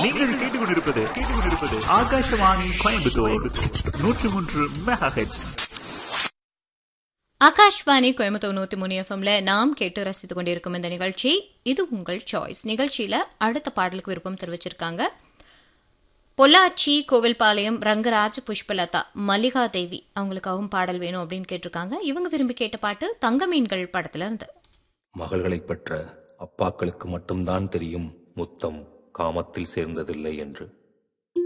நீங்கள் கேட்டுக்கொண்டிருப்பது கேட்டுக்கொண்டிருப்பது ஆகாஷவாணி கோயம்புத்தூர் நூற்றி மூன்று மெகா ஹெட்ஸ் ஆகாஷ்வாணி கோயம்புத்தூர் நூத்தி மூணு எஃப்எம்ல நாம் கேட்டு ரசித்துக் கொண்டிருக்கும் இந்த நிகழ்ச்சி இது உங்கள் சாய்ஸ் நிகழ்ச்சியில அடுத்த பாடலுக்கு விருப்பம் தெரிவிச்சிருக்காங்க பொள்ளாச்சி கோவில்பாளையம் ரங்கராஜ் புஷ்பலதா மல்லிகா தேவி அவங்களுக்காகவும் பாடல் வேணும் அப்படின்னு கேட்டிருக்காங்க இவங்க விரும்பி கேட்ட பாட்டு தங்க மீன்கள் படத்துல இருந்து மகள்களைப் பெற்ற அப்பாக்களுக்கு மட்டும்தான் தெரியும் முத்தம் காமத்தில் சேர்ந்ததில்லை என்று